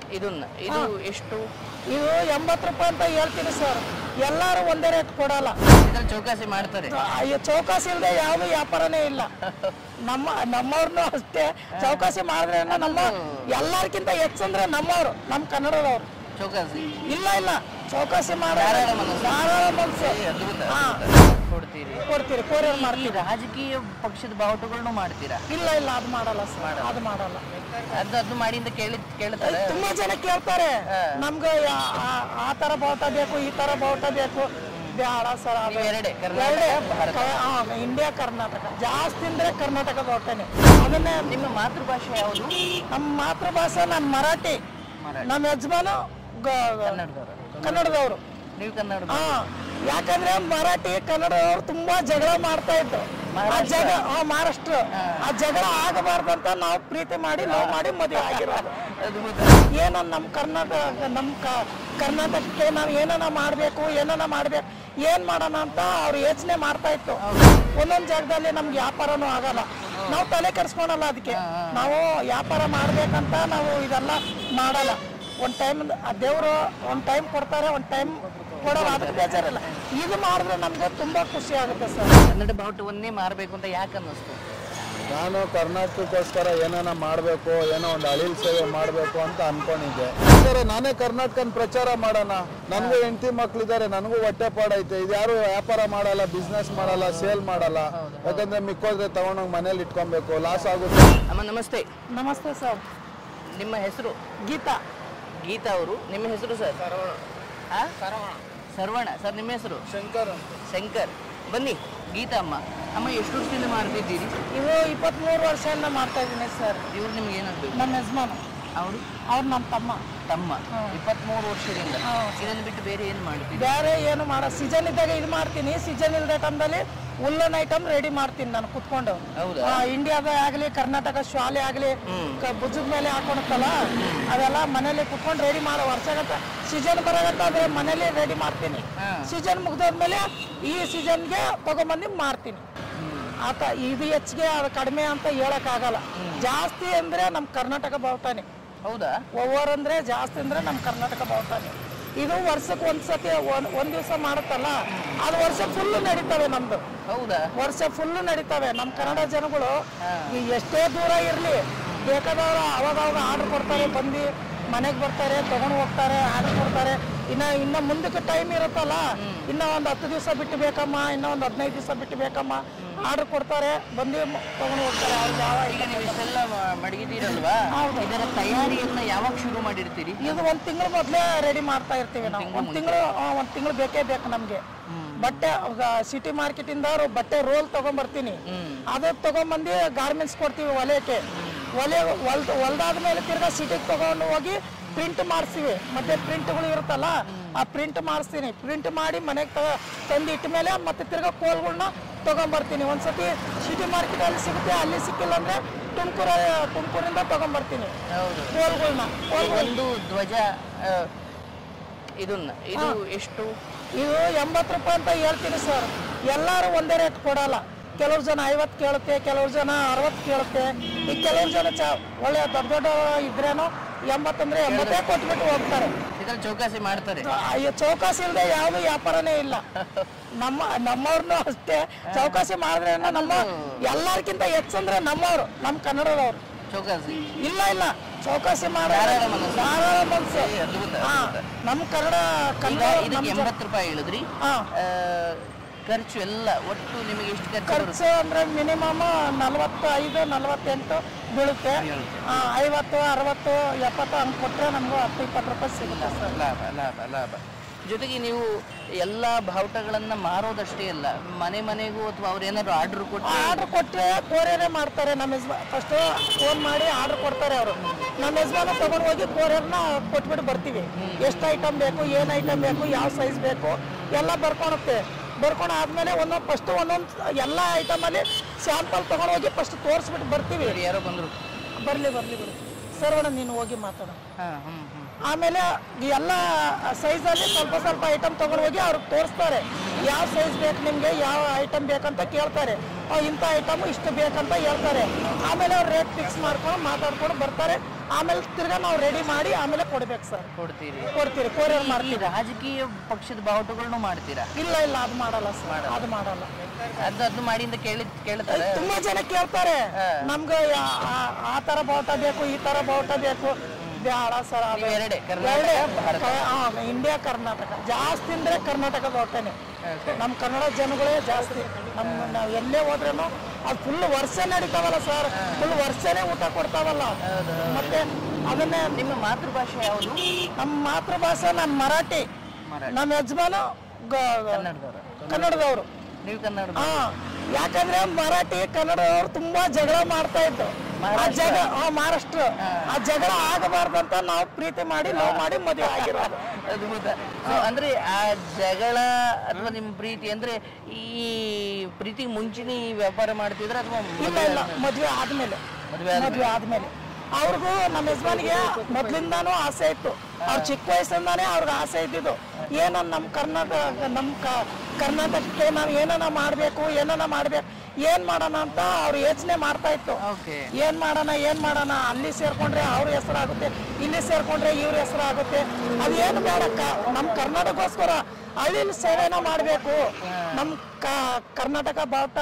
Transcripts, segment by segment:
ಇದನ್ನ ಇದು ಎಷ್ಟು ಇದು ಎಂಬತ್ತು ರೂಪಾಯಿ ಅಂತ ಹೇಳ್ತೀನಿ ಸರ್ ಎಲ್ಲರೂ ಒಂದೇ ರೇಟ್ ಕೊಡಲ್ಲ ಇದ್ರಲ್ಲಿ ಚೌಕಾಸಿ ಮಾಡ್ತಾರೆ ಅಯ್ಯೋ ಚೌಕಾಸಿ ಇಲ್ಲದೆ ಯಾವುದು ವ್ಯಾಪಾರನೇ ಇಲ್ಲ ನಮ್ಮ ನಮ್ಮವ್ರನ್ನೂ ಅಷ್ಟೇ ಚೌಕಾಸಿ ಮಾಡಿದ್ರೆ ನಮ್ಮ ಎಲ್ಲರಿಗಿಂತ ಹೆಚ್ಚಂದ್ರೆ ನಮ್ಮವ್ರು ನಮ್ಮ ಕನ್ನಡದವ್ರು ಚೌಕಾಸಿ ಇಲ್ಲ ಇಲ್ಲ ಚೌಕಾಸಿ ಮಾಡ ಧಾರಾಳ ಮನಸ್ಸು. ಧಾರಾಳ ಮನಸ್ಸು ಏ, ಅದ್ಭುತ ಹಾ. ಅದ್ಭುತ. ಕೊಡ್ತೀರಿ ಕೊಡ್ತೀರಿ ಕೊರಿಯರ್ ಈ ಮಾಡ್ತೀವಿ ರಾಜಕೀಯ ಪಕ್ಷದ ಬಾವುಟಗಳನ್ನು ಮಾಡ್ತೀರಾ ಇಲ್ಲ ಇಲ್ಲ ಅದು ಮಾಡಲ್ಲ ಸರ್ ಅದು ಮಾಡಲ್ಲ ಅದು ಅದು ಮಾಡಿ ಅಂತ ಕೇಳಿ ಕೇಳ್ತಾರೆ ತುಂಬಾ ಜನ ಕೇಳ್ತಾರೆ ನಮ್ಗೆ ಯಾ- ಆ- ಆ ತರ ಬಾವುಟ ಬೇಕು ಈ ತರ ಬಾವುಟ ಬೇಕು ಬೇಡ ಸರ್ ಅದು ನೀವು ಎರಡೇ ಕರ್ನಾಟಕ ಎರಡೇ ಭಾರತ ಕ- ಹಾ, ಇಂಡಿಯಾ ಕರ್ನಾಟಕ ಜಾಸ್ತಿ ಅಂದ್ರೆ ಕರ್ನಾಟಕ ಬಾವುಟನೇ ಅದನ್ನೇ ನಿಮ್ಮ ಮಾತೃಭಾಷೆ ಯಾವುದು ನಮ್ಮ ಮಾತೃಭಾಷೆ ನನ್ನ ಮರಾಠಿ ಮರಾಠಿ. ನಮ್ಮ ಯಜಮಾನು ಗ- ಕನ್ನಡದವರು ಕನ್ನಡದವರು ನೀವು ಕನ್ನಡ ಹಾ ಯಾಕಂದ್ರೆ ಮರಾಠಿ ಕನ್ನಡದವರು ತುಂಬಾ ಜಗಳ ಮಾಡ್ತಾ ಇದ್ರು ಆ ಜಗಳ ಹಾ, ಮಹಾರಾಷ್ಟ್ರ ಆ ಜಗಳ ಆಗಬಾರ್ದಂತ ನಾವು ಪ್ರೀತಿ ಮಾಡಿ ಲವ್ ಮಾಡಿ ಮದುವೆ ಆಗಿರೋದು ಅದ್ಭುತ ಏನೋ ನಮ್ಮ ಕರ್ನಾಟಕ ನಮ್ಮ ಕ- ಕರ್ನಾಟಕಕ್ಕೆ ನಾವು ಏನನ ಮಾಡಬೇಕು ಏನನ ಮಾಡ್ಬೇಕು ಏನ್ ಮಾಡೋಣ ಅಂತ ಅವ್ರು ಯೋಚನೆ ಮಾಡ್ತಾ ಇತ್ತು ಒಂದೊಂದು ಜಾಗದಲ್ಲಿ ನಮ್ಗೆ ವ್ಯಾಪಾರನೂ ಆಗಲ್ಲ ನಾವು ತಲೆ ಕೆಡಿಸ್ಕೊಳಲ್ಲ ಅದಕ್ಕೆ ನಾವು ವ್ಯಾಪಾರ ಮಾಡ್ಬೇಕಂತ ನಾವು ಇದೆಲ್ಲ ಮಾಡಲ್ಲ ಒಂದು ಟೈಮ್ ದೇವರು ಒಂದು ಟೈಮ್ ಕೊಡ್ತಾರೆ ಒಂದು ಟೈಮ್ ಕೊಡಲ್ಲ ಅದಕ್ಕೆ ಬೇಜಾರಿಲ್ಲ ಇದು ಮಾಡಿದ್ರೆ ನಮ್ಗೆ ತುಂಬಾ ಖುಷಿ ಆಗುತ್ತೆ ಸರ್ ಕನ್ನಡ ಬಾವುಟವನ್ನೇ ಮಾರಬೇಕು ಅಂತ ಯಾಕೆ ಅನ್ನಿಸ್ತು ನಾನು ಕರ್ನಾಟಕಕ್ಕೋಸ್ಕರ ಏನಾನ ಮಾಡಬೇಕು ಏನೋ ಒಂದು ಅಳಿಲ್ ಸೇವೆ ಮಾಡಬೇಕು ಅಂತ ಅನ್ಕೊಂಡಿದ್ದೆ ಸರ್ ನಾನೇ ಕರ್ನಾಟಕನ ಪ್ರಚಾರ ಮಾಡೋಣ ನನಗೂ ಹೆಂಡತಿ ಮಕ್ಳಿದ್ದಾರೆ ನನಗೂ ಹೊಟ್ಟೆ ಪಾಡೈತೆ ಇದು ಯಾರು ವ್ಯಾಪಾರ ಮಾಡಲ್ಲ ಬಿಸ್ನೆಸ್ ಮಾಡಲ್ಲ ಸೇಲ್ ಮಾಡಲ್ಲ ಯಾಕಂದ್ರೆ ಮಿಕ್ಕೋದ್ರೆ ತಗೊಂಡೋಗಿ ಮನೇಲಿ ಇಟ್ಕೊಬೇಕು ಲಾಸ್ ಆಗುತ್ತೆ ಅಮ್ಮ ನಮಸ್ತೆ ನಮಸ್ತೆ ಸರ್ ನಿಮ್ಮ ಹೆಸರು ಗೀತಾ ಗೀತಾ ಅವರು ನಿಮ್ಮ ಹೆಸರು ಸರ್ ಆ? ಸರ್ವಣ ಸರ್ ನಿಮ್ಮ ಹೆಸರು ಶಂಕರ್ ಶಂಕರ್ ಬನ್ನಿ ಗೀತಾ ಅಮ್ಮ ಅಮ್ಮ ಎಷ್ಟು ವರ್ಷದಿಂದ ಮಾಡ್ತಿದ್ದೀರಿ ಇವು ಇಪ್ಪತ್ತ್ಮೂರು ವರ್ಷದಿಂದ ಮಾಡ್ತಾ ಇದ್ದೀನಿ ಸರ್ ಇವ್ರು ನಿಮ್ಗೆ ಏನಾಗಬೇಕು ನಮ್ಮ ಯಜಮಾನ ಅವರು ಅವ್ರು ನಮ್ಮ ತಮ್ಮ ತಮ್ಮ ಇಪ್ಪತ್ಮೂರು ವರ್ಷದಿಂದ ಇದನ್ನು ಬಿಟ್ಟು ಬೇರೆ ಏನು ಮಾಡ್ತೀರಿ ಬೇರೆ ಏನು ಮಾಡೋ ಸೀಸನ್ ಇದ್ದಾಗ ಇದು ಮಾಡ್ತೀನಿ ಸೀಸನ್ ಇಲ್ಲದ ಟೈಮ್ದಲ್ಲಿ ಉಲ್ಲನ್ ಐಟಮ್ ರೆಡಿ ಮಾಡ್ತೀನಿ ನಾನು ಕುತ್ಕೊಂಡು ಹೌದಾ ಆ, ಇಂಡಿಯಾದ ಆಗಲಿ ಕರ್ನಾಟಕ ಶಾಲೆ ಆಗಲಿ ಭುಜದ ಮೇಲೆ ಹಾಕೊಳತ್ತಲ್ಲ ಅದೆಲ್ಲ ಮನೇಲಿ ಕುತ್ಕೊಂಡು ರೆಡಿ ಮಾಡೋ ವರ್ಷಗಂತ ಸೀಸನ್ ಬರೋಗಂತ ಅದೇ ಮನೇಲಿ ರೆಡಿ ಮಾಡ್ತೀನಿ ಹಾ. ಸೀಸನ್ ಮುಗ್ದಾದ್ಮೇಲೆ ಈ ಸೀಸನ್ಗೆ ತಗೊಂಬಂದು ಮಾರ್ತೀನಿ ಆತ ಇದು ಹೆಚ್ಚಿಗೆ ಅದು ಕಡಿಮೆ ಅಂತ ಹೇಳಕ್ಕಾಗಲ್ಲ ಜಾಸ್ತಿ ಅಂದ್ರೆ ನಮ್ಮ ಕರ್ನಾಟಕ ಬಾವುಟನೇ ಹೌದಾ ಓವರ್ ಅಂದ್ರೆ ಜಾಸ್ತಿ ಅಂದ್ರೆ ನಮ್ಮ ಕರ್ನಾಟಕ ಬಾವುಟನೇ ಇದು ವರ್ಷಕ್ಕೆ ಒಂದ್ಸತಿ ಒಂದ್ ಒಂದ್ ದಿವಸ ಮಾಡುತ್ತಲ್ಲ ಅದು ವರ್ಷ ಫುಲ್ ನಡೀತವೆ ನಮ್ದು ಹೌದಾ ವರ್ಷ ಫುಲ್ ನಡೀತವೆ ನಮ್ಮ ಕನ್ನಡ ಜನಗಳು ಈ ಎಷ್ಟೇ ದೂರ ಇರಲಿ ಬೇಕಾದವರು ಅವಾಗ ಅವಾಗ ಆರ್ಡರ್ ಕೊಡ್ತಾರೆ ಬಂದು ಮನೆಗೆ ಬರ್ತಾರೆ ತಗೊಂಡು ಹೋಗ್ತಾರೆ ಆರ್ಡರ್ ಕೊಡ್ತಾರೆ ಇನ್ನ ಇನ್ನ ಮುಂದಕ್ಕೆ ಟೈಮ್ ಇರುತ್ತಲ್ಲ ಇನ್ನ ಒಂದು ಹತ್ತು ದಿವಸ ಬಿಟ್ಟು ಬೇಕಮ್ಮ ಇನ್ನ ಒಂದು ಹದಿನೈದು ದಿವಸ ಬಿಟ್ಟು ಬೇಕಮ್ಮ ಆರ್ಡರ್ ಕೊಡ್ತಾರೆ ಬಂದು ತಗೊಂಡು ಹೋಗ್ತಾರೆ ಅವ್ರಿಗೆ ಯಾವ ಈಗ ನೀವು ಇಷ್ಟೆಲ್ಲ ಮ- ಮಡಗಿದ್ದೀರಲ್ವಾ ಇದರ ತಯಾರಿಯನ್ನ ಯಾವಾಗ ಶುರು ಮಾಡಿರ್ತೀರಿ ಇದು ಒಂದು ತಿಂಗಳು ಮೊದಲೇ ರೆಡಿ ಮಾಡ್ತಾ ಇರ್ತೀವಿ ನಾವು ಒಂದು ತಿಂಗಳು ಒಂದು ತಿಂಗಳು ಬೇಕೇ ಬೇಕು ನಮಗೆ ಬಟ್ಟೆ ಸಿಟಿ ಮಾರ್ಕೆಟ್ ಇಂದ ಅವ್ರು ಬಟ್ಟೆ ರೋಲ್ ತಗೊಂಡ್ಬರ್ತೀನಿ ಅದು ತಗೊಂಬಂದು ಗಾರ್ಮೆಂಟ್ಸ್ ಕೊಡ್ತೀವಿ ಹೊಲಿಯಕ್ಕೆ ಹೊಲೆ ಹೊಲ್ದ ಹೊಲ್ದಾದ್ಮೇಲೆ ತಿರ್ಗಾ ಸಿಟಿಗೆ ತಗೊಂಡು ಹೋಗಿ ಪ್ರಿಂಟ್ ಮಾಡಿಸ್ತೀವಿ ಮತ್ತೆ ಪ್ರಿಂಟ್ಗಳು ಇರುತ್ತಲ್ಲ ಆ ಪ್ರಿಂಟ್ ಮಾಡಿಸ್ತೀನಿ ಪ್ರಿಂಟ್ ಮಾಡಿ ಮನೆಗೆ ತಗ ತಂದು ಇಟ್ಟ ಮೇಲೆ ಮತ್ತೆ ತಿರ್ಗಾ ಕೋಲ್ಗಳನ್ನ ತಗೊಂಬರ್ತೀನಿ ಒಂದ್ಸತಿ ಸಿಟಿ ಮಾರ್ಕೆಟ್ ಅಲ್ಲಿ ಸಿಗುತ್ತೆ ಅಲ್ಲಿ ಸಿಕ್ಕಿಲ್ಲ ಅಂದ್ರೆ ತುಮಕೂರ ತುಮಕೂರಿಂದ ತಗೊಂಬರ್ತೀನಿ ಹೌದು ಕೋಲ್ಗಳನ್ನ ಈ ಒಂದು ಧ್ವಜ ಆ, ಇದನ್ನ ಇದು ಎಷ್ಟು ಇದು ಎಂಬತ್ತು ರೂಪಾಯಿ ಅಂತ ಹೇಳ್ತೀನಿ ಸರ್ ಎಲ್ಲರೂ ಒಂದೇ ರೇಟ್ ಕೊಡಲ್ಲ ಕೆಲವ್ರು ಜನ ಐವತ್ತು ಕೇಳುತ್ತೆ ಕೆಲವ್ರು ಜನ ಅರವತ್ತು ಕೇಳುತ್ತೆ ಈ ಕೆಲವ್ರು ಜನ ಚ ಒಳ್ಳೆ ದೊಡ್ಡ ದೊಡ್ಡ ಇದ್ರೇನು ಎಂಬತ್ತಂದ್ರೆ ಎಂಬತ್ತೇ ಕೊಟ್ಬಿಟ್ಟು ಹೋಗ್ತಾರೆ ಇದ್ರಲ್ಲಿ ಚೌಕಾಸಿ ಮಾಡ್ತಾರೆ ಅಯ್ಯೋ ಚೌಕಾಸಿ ಇಲ್ಲದೆ ಯಾವುದು ವ್ಯಾಪಾರನೇ ಇಲ್ಲ ನಮ್ಮ ನಮ್ಮವ್ರನ್ನೂ ಅಷ್ಟೇ ಚೌಕಾಸಿ ಮಾಡಿದ್ರೆ ನಮ್ಮ ಎಲ್ಲರಿಗಿಂತ ಹೆಚ್ಚಂದ್ರೆ ನಮ್ಮವ್ರು ನಮ್ಮ ಕನ್ನಡದವ್ರು ಚೌಕಾಸಿ ಇಲ್ಲ ಇಲ್ಲ ಚೌಕಾಸಿ ಮಾಡೋ ಧಾರಾಳ ಮನಸ್ಸು. ಧಾರಾಳ ಮನಸ್ಸು ಏ, ಅದ್ಭುತ ಹಾ ಅದ್ಭುತ. ನಮ್ಮ ಕನ್ನಡ ಈಗ ಕನ್ನಡ ಇದಕ್ಕೆ ನಮ್ಮ ಜನ- ಎಂಬತ್ತು ರೂಪಾಯಿ ಹೇಳಿದ್ರಿ ಹಾ ಆ, ಖರ್ಚು ಎಲ್ಲ ಒಟ್ಟು ನಿಮಗೆ ಎಷ್ಟು ಖರ್ಚು ಬರುತ್ತೆ ಖರ್ಚು ಅಂದ್ರೆ ಮಿನಿಮಮ್ ನಲವತ್ತು ಐದು ನಲವತ್ತೆಂಟು ಬೀಳುತ್ತೆ ಆ, ಐವತ್ತು ಅರವತ್ತು ಎಪ್ಪತ್ತು ಹಂಗೆ ಕೊಟ್ಟರೆ ನಮಗೂ ಹತ್ತು ಇಪ್ಪತ್ತು ರೂಪಾಯಿ ಸಿಗುತ್ತೆ ಸರ್ ಲಾಭ ಲಾಭ ಲಾಭ ಜೊತೆಗೆ ನೀವು ಎಲ್ಲ ಬಾವುಟಗಳನ್ನ ಮಾರೋದಷ್ಟೇ ಅಲ್ಲ ಮನೆ ಮನೆಗೂ ಅಥವಾ ಅವ್ರು ಏನಾದ್ರು ಆರ್ಡರ್ ಕೊಟ್ಟು ಆರ್ಡ್ರ್ ಕೊಟ್ಟರೆ ಕೋರಿಯರೇ ಮಾಡ್ತಾರೆ ನಮ್ಮ ಯಜಮಾ ಫಸ್ಟು ಫೋನ್ ಮಾಡಿ ಆರ್ಡ್ರ್ ಕೊಡ್ತಾರೆ ಅವರು ನಮ್ಮ ಯಜಮಾನ ತೊಗೊಂಡು ಹೋಗಿ ಕೋರಿಯರ್ನ ಕೊಟ್ಬಿಟ್ಟು ಬರ್ತೀವಿ ಎಷ್ಟು ಐಟಮ್ ಬೇಕು ಏನು ಐಟಮ್ ಬೇಕು ಯಾವ ಸೈಜ್ ಬೇಕು ಎಲ್ಲ ಬರ್ಕೊಳುತ್ತೆ ಬರ್ಕೊಂಡು ಆದಮೇಲೆ ಒಂದೊಂದು ಫಸ್ಟ್ ಒಂದೊಂದು ಎಲ್ಲ ಐಟಮಲ್ಲಿ ಸ್ಯಾಂಪಲ್ ತೊಗೊಂಡು ಹೋಗಿ ಫಸ್ಟ್ ತೋರಿಸ್ಬಿಟ್ಟು ಬರ್ತೀವಿ ಯಾರೋ ಬಂದ್ರು ಬರಲಿ ಬರಲಿ ಬಿಡು ಸರ್ವಣ ನೀನು ಹೋಗಿ ಮಾತಾಡು ಹಾ ಹ್ಮ್ ಹ್ಮ್ ಆಮೇಲೆ ಈ ಎಲ್ಲ ಸೈಜಲ್ಲಿ ಸ್ವಲ್ಪ ಸ್ವಲ್ಪ ಐಟಮ್ ತೊಗೊಂಡು ಹೋಗಿ ಅವ್ರಿಗೆ ತೋರಿಸ್ತಾರೆ ಯಾವ ಸೈಜ್ ಬೇಕು ನಿಮಗೆ ಯಾವ ಐಟಮ್ ಬೇಕಂತ ಕೇಳ್ತಾರೆ ಆ, ಇಂಥ ಐಟಮು ಇಷ್ಟು ಬೇಕಂತ ಹೇಳ್ತಾರೆ ಆಮೇಲೆ ಅವ್ರು ರೇಟ್ ಫಿಕ್ಸ್ ಮಾಡ್ಕೊಂಡು ಮಾತಾಡ್ಕೊಂಡು ಬರ್ತಾರೆ ಆಮೇಲೆ ತಿರ್ಗಾ ನಾವು ರೆಡಿ ಮಾಡಿ ಆಮೇಲೆ ಕೊಡ್ಬೇಕು ಸರ್ ಕೊಡ್ತೀರಿ ಕೊಡ್ತೀರಿ ಕೊರಿಯರ್ ಈ ಮಾಡ್ತೀವಿ ರಾಜಕೀಯ ಪಕ್ಷದ ಬಾವುಟಗಳನ್ನೂ ಮಾಡ್ತೀರಾ ಇಲ್ಲ ಇಲ್ಲ ಅದು ಮಾಡಲ್ಲ ಸರ್ ಅದು ಮಾಡಲ್ಲ ಅದು ಅದು ಮಾಡಿ ಅಂತ ಕೇಳಿ ಕೇಳ್ತಾರೆ ತುಂಬಾ ಜನ ಕೇಳ್ತಾರೆ ನಮ್ಗೆ ಯಾ- ಆ- ಆ ತರ ಬಾವುಟ ಬೇಕು ಈ ತರ ಬಾವುಟ ಬೇಕು ಬೇಡ ಸರ್ ಅದು ನೀವು ಎರಡೇ ಕರ್ನಾಟಕ ಭಾರತ ಕ- ಆ, ಇಂಡಿಯಾ ಕರ್ನಾಟಕ ಜಾಸ್ತಿ ಅಂದ್ರೆ ಕರ್ನಾಟಕ ಬಾವುಟನೇ ನಮ್ಮ ಕನ್ನಡ ಜನಗಳೇ ಜಾಸ್ತಿ ನಮ್ಮ ನಾವು ಎಲ್ಲೇ ಹೋದ್ರೂ ಅದು ಫುಲ್ ವರ್ಷ ನಡೀತಾವಲ್ಲ ಸರ್ ಫುಲ್ ವರ್ಷನೇ ಊಟ ಕೊಡ್ತಾವಲ್ಲ ಮತ್ತೆ ಅದನ್ನೇ ನಿಮ್ಮ ಮಾತೃಭಾಷೆ ಯಾವುದು ನಮ್ಮ ಮಾತೃಭಾಷೆ ನಮ್ಮ ಮರಾಠಿ ಮರಾಠಿ. ನಮ್ಮ ಯಜಮಾನ ಗ- ಕನ್ನಡದವರು ಕನ್ನಡದವರು ನೀವು ಕನ್ನಡ ಹಾ ಯಾಕಂದ್ರೆ ಮರಾಠಿ ಕನ್ನಡದವರು ತುಂಬಾ ಜಗಳ ಮಾಡ್ತಾ ಇದ್ರು ಆ ಜಗ ಆ ಮಹಾರಾಷ್ಟ್ರ ಆ ಜಗಳ ಆಗಬಾರ್ದಂತ ನಾವು ಪ್ರೀತಿ ಮಾಡಿ ಲವ್ ಮಾಡಿ ಮದುವೆ ಆಗಿರೋದು ಅದ್ಭುತ So, ಅಂದ್ರೆ ಆ ಜಗಳ ಅಥವಾ ನಿಮ್ಮ ಪ್ರೀತಿ ಅಂದ್ರೆ ಈ ಪ್ರೀತಿಗೆ ಮುಂಚೆನೇ ಈ ವ್ಯಾಪಾರ ಮಾಡ್ತಿದ್ರ ಅಥವಾ ಇಲ್ಲ ಇಲ್ಲ ಮದುವೆ ಆದ್ಮೇಲೆ ಮದುವೆ ಮದುವೆ ಆದ್ಮೇಲೆ ಅವ್ರಿಗೂ ನಮ್ಮ ಯಜಮಾನಿಗೆ ಮೊದ್ಲಿಂದಾನು ಆಸೆ ಇತ್ತು ಅವ್ರ ಚಿಕ್ಕ ವಯಸ್ಸಿಂದಾನೇ ಅವ್ರಿಗೆ ಆಸೆ ಇದ್ದಿದ್ದು ಏನೋ ನಮ್ಮ ಕರ್ನಾಟಕ ನಮ್ಮ ಕ- ಕರ್ನಾಟಕಕ್ಕೆ ನಾವು ಏನನ ಮಾಡಬೇಕು ಏನನ ಮಾಡ್ಬೇಕು ಏನ್ ಮಾಡೋಣ ಅಂತ ಅವ್ರು ಯೋಚನೆ ಮಾಡ್ತಾ ಇತ್ತು ಓಕೆ ಏನ್ ಮಾಡೋಣ ಏನ್ ಮಾಡೋಣ ಅಲ್ಲಿ ಸೇರ್ಕೊಂಡ್ರೆ ಅವ್ರ ಹೆಸರಾಗುತ್ತೆ ಇಲ್ಲಿ ಸೇರ್ಕೊಂಡ್ರೆ ಇವ್ರ ಹೆಸರಾಗುತ್ತೆ ಅದೇನು ಬೇಡ ಕ- ನಮ್ಮ ಕರ್ನಾಟಕಕ್ಕೋಸ್ಕರ ಹಳ್ಳಿಲಿ ಸೇವೆನ ಮಾಡಬೇಕು ನಮ್ಮ ಕ- ಕರ್ನಾಟಕ ಬಾವುಟ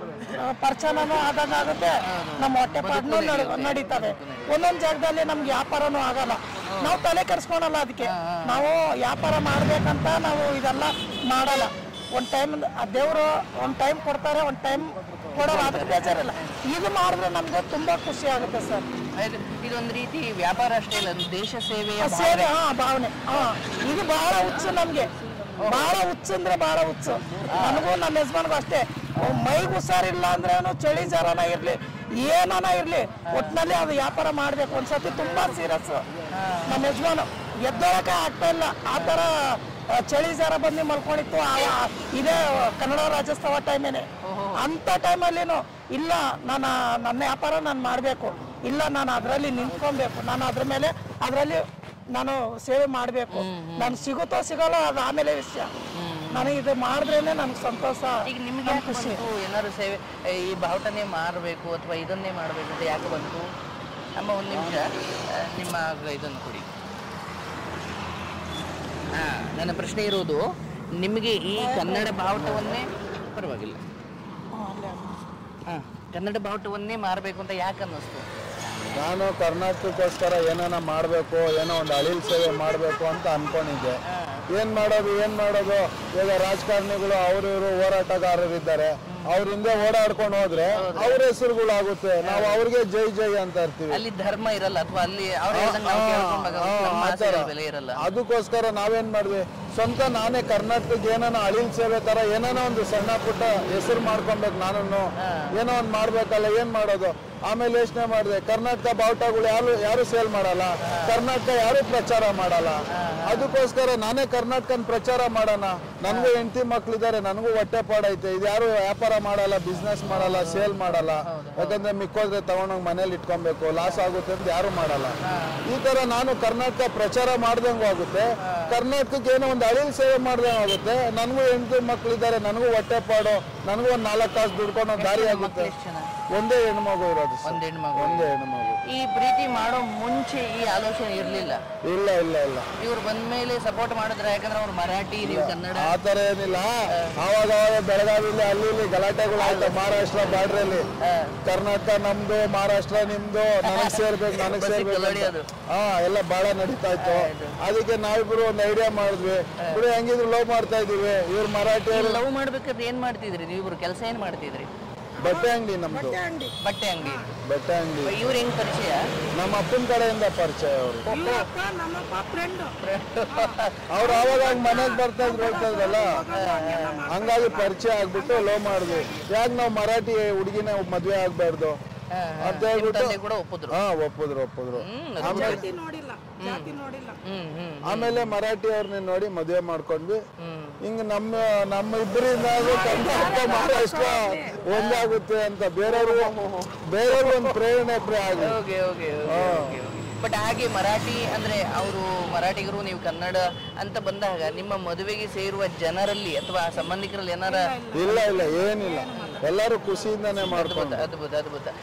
ಪರಿಚಯನೂ ಆದಾಗ ಆಗುತ್ತೆ ನಮ್ಮ ಹೊಟ್ಟೆ ಪಾಡ್ನು ನಡೀತವೆ ಒಂದೊಂದು ಜಾಗದಲ್ಲಿ ನಮ್ಗೆ ವ್ಯಾಪಾರನೂ ಆಗಲ್ಲ ನಾವು ತಲೆ ಕೆಡಿಸ್ಕೊಳಲ್ಲ ಅದಕ್ಕೆ ನಾವು ವ್ಯಾಪಾರ ಮಾಡ್ಬೇಕಂತ ನಾವು ಇದೆಲ್ಲ ಮಾಡಲ್ಲ ಒಂದ್ ಟೈಮ್ ಆ ದೇವರು ಒಂದ್ ಟೈಮ್ ಕೊಡ್ತಾರೆ ಒಂದ್ ಟೈಮ್ ಕೊಡೋಲ್ಲ ಅದಕ್ಕೆ ಬೇಜಾರಿಲ್ಲ ಇದು ಮಾಡಿದ್ರೆ ನಮ್ಗೆ ತುಂಬಾ ಖುಷಿ ಆಗುತ್ತೆ ಸರ್ ಇದು ಇದೊಂದು ರೀತಿ ವ್ಯಾಪಾರ ಅಷ್ಟೇ ಇಲ್ಲ ಅದು ದೇಶ ಸೇವೆಯ ಆ ಸೇವೆ ಹಾ ಭಾವನೆ ಹಾ ಇದು ಬಹಳ ಹುಚ್ಚು ನಮ್ಗೆ ಬಹಳ ಹುಚ್ಚು ಅಂದ್ರೆ ಬಹಳ ಹುಚ್ಚು ನನಗೂ ನಮ್ಮ ಯಜಮಾನ್ಗೂ ಅಷ್ಟೇ ಅವ್ನ್ ಮೈಗೆ ಹುಷಾರಿಲ್ಲ ಅಂದ್ರೇನು ಚಳಿ ಜ್ವರನ ಇರ್ಲಿ ಏನನ ಇರ್ಲಿ ಒಟ್ನಲ್ಲಿ ಅದು ವ್ಯಾಪಾರ ಮಾಡ್ಬೇಕು ಒಂದ್ಸತಿ ತುಂಬಾ ಸೀರಿಯಸ್ ನಮ್ಮ ಯಜಮಾನು ಎದ್ದೊಳಕ್ಕೆ ಆಗ್ತಾ ಇಲ್ಲ ಆ ಥರ ಆ, ಚಳಿ ಜ್ವರ ಬಂದು ಮಲ್ಕೊಂಡಿತ್ತು ಆ- ಇದೇ ಕನ್ನಡ ರಾಜ್ಯೋತ್ಸವ ಟೈಮೇನೆ ಅಂತ ಟೈಮಲ್ಲಿನು ಇಲ್ಲ ನಾನು ನನ್ನ ವ್ಯಾಪಾರ ನಾನು ಮಾಡಬೇಕು ಇಲ್ಲ ನಾನು ಅದರಲ್ಲಿ ನಿಂತ್ಕೊಬೇಕು ನಾನು ಅದ್ರ ಮೇಲೆ ಅದರಲ್ಲಿ ನಾನು ಸೇವೆ ಮಾಡಬೇಕು ನಾನು ಸಿಗುತ್ತೋ ಸಿಗಲ್ಲ ಅದು ಆಮೇಲೆ ವಿಷಯ ನನಗೆ ಇದು ಮಾಡಿದ್ರೇನೆ ನನಗೆ ಸಂತೋಷ ಈಗ ನಿಮ್ಗೆ ನನ್ ಯಾಕೆ ಖುಷಿ ಬಂತು ಏನಾದ್ರು ಸೇವೆ ಈ ಬಾವುಟನೇ ಮಾರಬೇಕು ಅಥವಾ ಇದನ್ನೇ ಮಾಡಬೇಕು ಅಂತ ಯಾಕೆ ಬಂತು ಅಮ್ಮ ಒಂದು ನಿಮಿಷ ಆ, ನಿಮ್ಮ ಇದನ್ನು ಕೊಡಿ ಹಾ ನನ್ನ ಪ್ರಶ್ನೆ ಇರೋದು ನಿಮಗೆ ಈ ಕನ್ನಡ ಬಾವುಟವನ್ನೇ ಪರವಾಗಿಲ್ಲ ಹಾ ಕನ್ನಡ ಬಾವುಟವನ್ನೇ ಮಾರಬೇಕು ಅಂತ ಯಾಕೆ ಅನ್ನಿಸ್ತು ನಾನು ಕರ್ನಾಟಕಕ್ಕೋಸ್ಕರ ಏನಾನ ಮಾಡಬೇಕು ಏನೋ ಒಂದು ಅಳಿಲ್ ಸೇವೆ ಮಾಡಬೇಕು ಅಂತ ಅನ್ಕೊಂಡಿದ್ದೆ ಏನ್ ಮಾಡೋದು ಏನ್ ಮಾಡೋದು ಈಗ ರಾಜಕಾರಣಿಗಳು ಅವರು ಇವರು ಹೋರಾಟಗಾರರಿದ್ದಾರೆ ಅವ್ರ ಹಿಂದೆ ಓಡಾಡ್ಕೊಂಡು ಹೋದ್ರೆ ಅವ್ರ ಹೆಸರುಗಳಾಗುತ್ತೆ ನಾವು ಅವ್ರಿಗೆ ಜೈ ಜೈ ಅಂತ ಇರ್ತೀವಿ ಅಲ್ಲಿ ಧರ್ಮ ಇರಲ್ಲ ಅಥವಾ ಅಲ್ಲಿ ಅವ್ರ ಹೇಳ್ದಂಗೆ ನಾವು ಕೇಳ್ಕೊಂಡಾಗ ಆ, ನಮ್ಮ ಆ ಆಸೆಗಳ ಥರ. ಬೆಲೆ ಇರಲ್ಲ ಅದಕ್ಕೋಸ್ಕರ ನಾವೇನ್ ಮಾಡಿದ್ವಿ ಸ್ವಂತ ನಾನೇ ಕರ್ನಾಟಕಕ್ಕೆ ಏನಾನ ಅಳಿಲ್ ಸೇವೆ ತರ ಏನಾನ ಒಂದು ಸಣ್ಣ ಪುಟ್ಟ ಹೆಸರು ಮಾಡ್ಕೊಬೇಕು ನಾನು ಏನೋ ಒಂದು ಮಾಡ್ಬೇಕಲ್ಲ ಏನ್ ಮಾಡೋದು ಆಮೇಲೆ ಯೋಚನೆ ಮಾಡಿದೆ ಕರ್ನಾಟಕ ಬಾವುಟಗಳು ಯಾರು ಯಾರು ಸೇಲ್ ಮಾಡಲ್ಲ ಕರ್ನಾಟಕ ಯಾರು ಪ್ರಚಾರ ಮಾಡಲ್ಲ ಅದಕ್ಕೋಸ್ಕರ ನಾನೇ ಕರ್ನಾಟಕನ ಪ್ರಚಾರ ಮಾಡೋಣ ನನಗೂ ಹೆಂಡತಿ ಮಕ್ಳಿದ್ದಾರೆ ನನಗೂ ಹೊಟ್ಟೆ ಪಾಡೈತೆ ಇದು ಯಾರು ವ್ಯಾಪಾರ ಮಾಡಲ್ಲ ಬಿಸ್ನೆಸ್ ಮಾಡಲ್ಲ ಸೇಲ್ ಮಾಡಲ್ಲ ಯಾಕಂದ್ರೆ ಮಿಕ್ಕೋದ್ರೆ ತಗೊಂಡೋಗಿ ಮನೇಲಿ ಇಟ್ಕೊಬೇಕು ಲಾಸ್ ಆಗುತ್ತೆ ಅಂತ ಯಾರು ಮಾಡಲ್ಲ ಈ ತರ ನಾನು ಕರ್ನಾಟಕ ಪ್ರಚಾರ ಮಾಡ್ದಂಗೂ ಆಗುತ್ತೆ ಕರ್ನಾಟಕಕ್ಕೆ ಏನೋ ಒಂದು ಅಳಿಲ್ ಸೇವೆ ಮಾಡ್ದಂಗೆ ಆಗುತ್ತೆ ನನಗೂ ಹೆಂಡತಿ ಮಕ್ಳಿದ್ದಾರೆ ನನಗೂ ಹೊಟ್ಟೆ ಪಾಡು ನನಗೂ ಒಂದು ನಾಲ್ಕು ತಾಸು ದುಡ್ಕೊಂಡು ಒಂದ್ ದಾರಿ ಆಗುತ್ತೆ ಎಷ್ಟು ಜನ ಒಂದೇ ಹೆಣ್ಮಗು ಇರೋದು ಸರ್. ಒಂದ್ ಹೆಣ್ಮಗು ಒಂದೇ ಹೆಣ್ಮಗು ಈ ಪ್ರೀತಿ ಮಾಡೋ ಮುಂಚೆ ಈ ಆಲೋಚನೆ ಇರ್ಲಿಲ್ಲ ಇಲ್ಲ ಇಲ್ಲ ಇಲ್ಲ ಇವ್ರು ಬಂದ್ಮೇಲೆ ಸಪೋರ್ಟ್ ಮಾಡಿದ್ರೆ ಯಾಕಂದ್ರೆ ಅವ್ರು ಮರಾಠಿ ನೀವು ಕನ್ನಡ ಆ ತರ ಏನಿಲ್ಲ ಆವಾಗ ಅವಾಗ ಬೆಳಗಾವಿಲಿ ಅಲ್ಲಿ ಇಲ್ಲಿ ಗಲಾಟೆಗಳು ಆಯ್ತು ಮಹಾರಾಷ್ಟ್ರ ಬಾರ್ಡ್ರಲ್ಲಿ ಕರ್ನಾಟಕ ನಮ್ದು ಮಹಾರಾಷ್ಟ್ರ ನಿಮ್ದು ನನಗ್ ಸೇರ್ಬೇಕು ನನಗ್ ಬಸ್ಸಿಗೆ ಸೇರ್ಬೇಕು ಗಲಾಟೆ ಅಂತ. ಅದು. ಹಾ ಎಲ್ಲ ಬಹಳ ನಡೀತಾ ಇತ್ತು ಅದಕ್ಕೆ ನಾವಿಬ್ರು ಒಂದು ಐಡಿಯಾ ಮಾಡಿದ್ವಿ ಬಿಡು ಹೆಂಗಿದ್ರು ಲವ್ ಮಾಡ್ತಾ ಇದೀವಿ ಇವ್ರು ಮರಾಠಿಯವರು ಲವ್ ಮಾಡ್ಬೇಕಾದ್ರೆ ಏನ್ ಮಾಡ್ತಿದ್ರಿ ನೀವಿಬ್ರು ಕೆಲಸ ಏನ್ ಮಾಡ್ತಿದ್ರಿ ಬಟ್ಟೆ ಅಂಗಡಿ ನಮ್ದು ಅಂಗಡಿ ಬಟ್ಟೆ ಅಂಗಡಿ ಬಟ್ಟೆ ಅಂಗಡಿ ಇವ್ರ ಹೆಂಗ್ ಪರಿಚಯ ನಮ್ಮ ಅಪ್ಪನ ಕಡೆಯಿಂದ ಪರಿಚಯ ಅವರು ಇಲ್ಲಪ್ಪ ನಮ್ಮಪ್ಪ ಫ್ರೆಂಡ್ ಅವ್ರು ಆವಾಗ ಹಂಗ್ ಮನೆಗ್ ಬರ್ತಾ ಇದ್ರು ಹೋಗ್ತಾ ಇದ್ರಲ್ಲ ಹಂಗಾಗಿ ಪರಿಚಯ ಆಗ್ಬಿಟ್ಟು ಲವ್ ಮಾಡಿದ್ವಿ ಯಾಕೆ ನಾವು ಮರಾಠಿ ಹುಡುಗಿನ ಮದ್ವೆ ಆಗ್ಬಾರ್ದು ಅಂತ ನಿಮ್ ಹೇಳ್ಬಿಟ್ಟು ತಂದೆ ಕೂಡ ಒಪ್ಪಿದ್ರು ಹಾ ಒಪ್ಪಿದ್ರು ಒಪ್ಪಿದ್ರು ಹ್ಮ್ ಆಮೇಲೆ ಜಾತಿ ನೋಡಿಲ್ಲ ಜಾತಿ ನೋಡಿಲ್ಲ ಹ್ಮ್ ಹ್ಮ್ ಆಮೇಲೆ ಮರಾಠಿ ಅವ್ರನ್ನ ನೋಡಿ ಮದ್ವೆ ಮಾಡ್ಕೊಂಡ್ವಿ ಹ್ಮ್ ಹಿಂಗ್ ನಮ್ಮ ನಮ್ಮ ಇಬ್ಬರಿಂದ ಕರ್ನಾಟಕ ಮಹಾರಾಷ್ಟ್ರ ಒಂದಾಗುತ್ತೆ ಅಂತ ಬೇರೆಯವ್ರು ಬೇರೆಯವ್ರು ಒಂದು ಪ್ರೇರಣೆ ಪ್ರೇ ಆಗಿ ಓಕೆ ಓಕೆ ಬಟ್ ಹಾಗೆ ಮರಾಠಿ ಅಂದ್ರೆ ಅವರು ಮರಾಠಿಗರು ನೀವು ಕನ್ನಡ ಅಂತ ಬಂದಾಗ ನಿಮ್ಮ ಮದುವೆಗೆ ಸೇರುವ ಜನರಲ್ಲಿ ಅಥವಾ ಸಂಬಂಧಿಕರಲ್ಲಿ ಏನಾರ ಇಲ್ಲ ಇಲ್ಲ ಏನಿಲ್ಲ ಎಲ್ಲರೂ ಖುಷಿಯಿಂದಾನೇ ಮಾಡ್ಕೊಂಡು ಅದ್ಭುತ ಅದ್ಭುತ ಅದ್ಭುತ